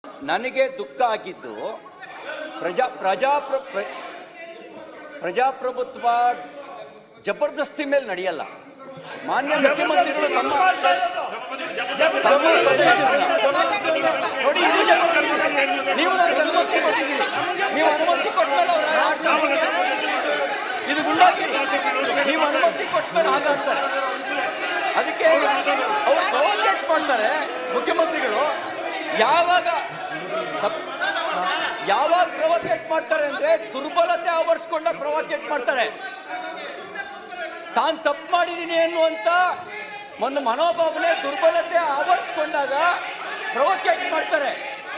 ನನಗೆ ದುಃಖ ಆಗಿದ್ದು ಪ್ರಜಾ ಪ್ರಜಾಪ್ರ ಪ್ರ- ಪ್ರಜಾಪ್ರಭುತ್ವ ಜಬರ್ದಸ್ತಿ ಮೇಲೆ ನಡೆಯಲ್ಲ ಮಾನ್ಯ ಮುಖ್ಯಮಂತ್ರಿಗಳು ತಮ್ಮ ತಮ್ಮ ಸದಸ್ಯರನ್ನ ನೋಡಿ ಇದು ಜಬರ್ದಸ್ತಿ. ನೀವು ನನಗೆ ಅನುಮತಿ ಕೊಟ್ಟಿದ್ದೀರಿ ನೀವು ಅನುಮತಿ ಕೊಟ್ಟ ಮೇಲೆ ಅವ್ರು ಆಡ್ತಾರೆ ಇದು ಗುಂಡಾಗಿರಿ ನೀವು ಅನುಮತಿ ಕೊಟ್ಟ ಮೇಲೆ ಹಾಗಾಡ್ತಾರೆ ಅದಕ್ಕೆ ಅವ್ರು ಪ್ರೊವೋಕೇಟ್ ಮಾಡ್ತಾರೆ ಮುಖ್ಯಮಂತ್ರಿಗಳು ಯಾವಾಗ ಸಪ್- ಯಾವಾಗ ಪ್ರೊವೋಕೇಟ್ ಮಾಡ್ತಾರೆ ಅಂದ್ರೆ ದುರ್ಬಲತೆ ಆವರಿಸ್ಕೊಂಡ ಪ್ರೊವೋಕೇಟ್ ಮಾಡ್ತಾರೆ ತಾನು ತಪ್ಪು ಮಾಡಿದ್ದೀನಿ ಅನ್ನುವಂತ ಒಂದು ಮನೋಭಾವನೆ ದುರ್ಬಲತೆ ಆವರಿಸ್ಕೊಂಡಾಗ ಪ್ರೊವೋಕೇಟ್ ಮಾಡ್ತಾರೆ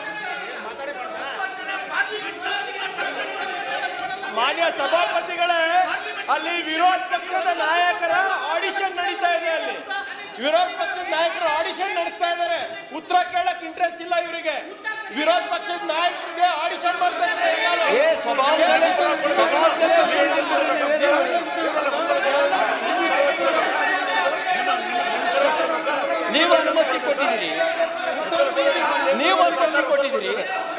ಮಾನ್ಯ ಸಭಾಪತಿಗಳೇ ಅಲ್ಲಿ ವಿರೋಧ ಪಕ್ಷದ ನಾಯಕರ ಆಡಿಷನ್ ನಡೀತಾ ಇದೆ ಅಲ್ಲಿ ವಿರೋಧ ಪಕ್ಷದ ನಾಯಕರು ಆಡಿಷನ್ ನಡೆಸ್ತಾ ಇದ್ದಾರೆ ಉತ್ತರ ಕೇಳಕ್ ಇಂಟ್ರೆಸ್ಟ್ ಇಲ್ಲ ಇವರಿಗೆ ವಿರೋಧ ಪಕ್ಷದ ನಾಯಕರಿಗೆ ಆಡಿಷನ್ ಮಾಡ್ತಾ ಇದ್ದಾರೆ ಎಲ್ಲರೂ. ಏ ಸ್ವಭಾವದಲ್ಲಿ ಸ್ವಭಾವದಲ್ಲಿ ಬೇರೆದಿಲ್ಲ ನೀವೇನು? ನೀವು ಅನುಮತಿ ಕೊಟ್ಟಿದ್ದೀರಿ ನೀವು ಅನುಮತಿ ಕೊಟ್ಟಿದ್ದೀರಿ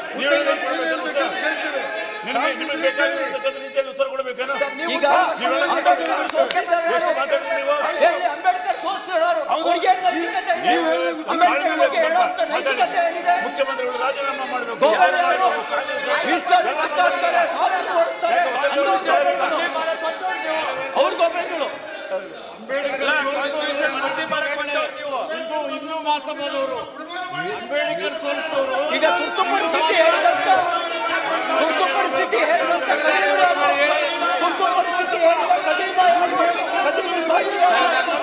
ನಿಮಗೆ ನಿಮಗೆ ಬೇಕಾಗಿರ್ತಕ್ಕಂಥ ರೀತಿಯಲ್ಲಿ ಉತ್ತರ ಕೊಡಬೇಕೇನೋ ಈಗ ಅಂಬೇಡ್ಕರ್ ಸೋತಿದ್ದಾರೆ ಯಾರು? ಹೇಳಿ, ಅಂಬೇಡ್ಕರ್ ಸೋತಿರೋರು ಅವ್ರಿಗೆ ಏನ್ ನೈತಿಕತೆ ಇದೆ? ಅಂಬೇಡ್ಕರ್ ಬಗ್ಗೆ ಹೇಳುವಂತ ನೈತಿಕತೆ ಏನಿದೆ ಮುಖ್ಯಮಂತ್ರಿಗಳು ರಾಜೀನಾಮೆ ಮಾಡಬೇಕು ಗೋಪಾಲಯ್ಯನವರು ಮೀಸಲಾತಿ ಮಾತಾಡ್ತಾರೆ ಸಾಧನೆ ಓಡಿಸ್ತಾರೆ ಅಂಥವ್ರು ಗೋಪಾಲಯ್ಯನವರು. ಅವ್ರು ಗೋಪಾಲಗಳು ಈಗ ತುರ್ತು ಪರಿಸ್ಥಿತಿ ಹೇಳಿದಂತ ತುರ್ತು ಪರಿಸ್ಥಿತಿ ಹೇಳಿದಂತ ಕದೀಮರು ಯಾರು? ತುರ್ತು ಪರಿಸ್ಥಿತಿ ಹೇಳಿದ ಕದೀಮ ಯಾರು? ಕದೀಮರು ಬಾಯಿ ಯಾರು?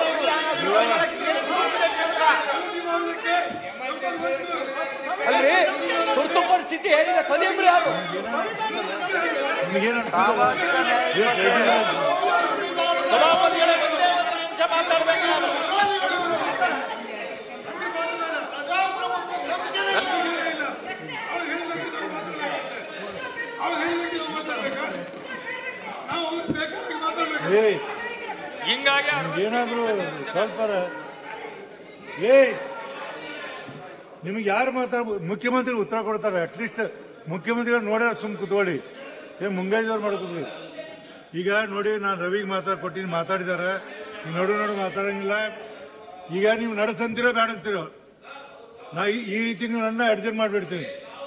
ಅಲ್ರಿ ತುರ್ತು ಪರಿಸ್ಥಿತಿ ಹೇಳಿದ ಕದೀಮ್ರು ಯಾರು ಸಭಾಪತಿಗಳೇ ಒಂದೇ ಒಂದು ನಿಮಿಷ ಮಾತಾಡ್ಬೇಕು ನಾನು ಏಯ್ ಹಿಂಗಾಗಿ ಏನಾದ್ರು ಸ್ವಲ್ಪ ಏಯ್ ನಿಮಗೆ ಯಾರು ಮಾತಾಡ ಮುಖ್ಯಮಂತ್ರಿ ಉತ್ತರ ಕೊಡ್ತಾರೆ ಅಟ್ಲೀಸ್ಟ್ ಮುಖ್ಯಮಂತ್ರಿಗಳು ನೋಡ್ಯಾರ ಸುಮ್ ಕುತ್ಕೊಳ್ಳಿ ಏನ್ ಮುಂಗೈದವ್ರು ಮಾಡ್ಕೋಬೇಕು ಈಗ ನೋಡಿ ನಾನು ರವಿಗೆ ಮಾತಾಡ್ ಕೊಟ್ಟಿನಿ ಮಾತಾಡಿದಾರೆ ಈಗ ನಡು ನಡು ಮಾತಾಡಂಗಿಲ್ಲ ಈಗ ನೀವು ನಡೆಸಂತೀರೋ ಬೇಡ ಅಂತೀರೋ ನಾ ಈ- ಈ ರೀತಿ ನೀವು ನನ್ನ ಅಡ್ಜಸ್ಟ್ ಮಾಡಿಬಿಡ್ತೀನಿ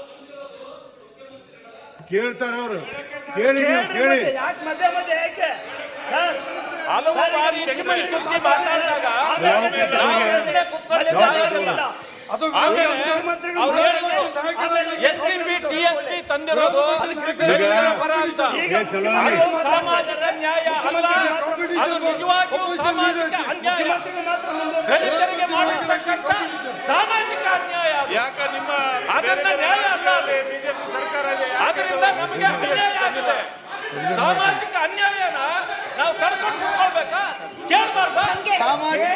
ಕೇಳ್ತಾರ ಅವರು ಕೇಳಿ ನೀವು ಕೇಳಿ ಯಾಕೆ ಮಧ್ಯೆ ಮಧ್ಯೆ ಯಾಕೆ ಸರ್, ಹಲವು ಬಾರಿ ಟಿಪ್ಪಣಿ ಚುಚ್ಚಿ ಮಾತಾಡಿದಾಗ ಯಾವ ಪಕ್ಷಕ್ಕೆ? ಒಳಗಡೆ ಕೂತ್ಕೊಳ್ಳಿಕ್ಕೆ ಯಾವ ಆಗೋದಿಲ್ಲ. ಆಮೇಲೆ ಅವ್ರು ಹೇಳಿದ್ರು, SCB, TSP ತಂದಿರೋದು ದಲಿತರ ಪರ ಅಂತ. ಏ ಚಲೋ ಅದು ಸಾಮಾಜಿಕ ನ್ಯಾಯ ಅಲ್ಲ ಅದು ನಿಜವಾಗಿಯೂ ಸಾಮಾಜಿಕ ಅನ್ಯಾಯ ದಲಿತರಿಗೆ ಮಾಡಿರ್ತಕ್ಕಂಥ ಸಾಮಾಜಿಕ ಅನ್ಯಾಯ ಅದು. ಯಾಕ ನಿಮ್ಮ ಅದನ್ನ ನ್ಯಾಯ ಅಲ್ಲ ಅದು. ಬಿಜೆಪಿ ಸರ್ಕಾರ ಇದೆ ಅದರಿಂದ ನಮಗೆ ಅನ್ಯಾಯ ಆಗಿದೆ ಸಾಮಾಜಿಕ ಅನ್ಯಾಯನ ನಾವು ತಡ್ಕೊಂಡು ಕೂತ್ಕೊಳ್ಬೇಕಾ ಕೇಳಬಾರ್ದಾ ಸಾಮಾಜಿಕ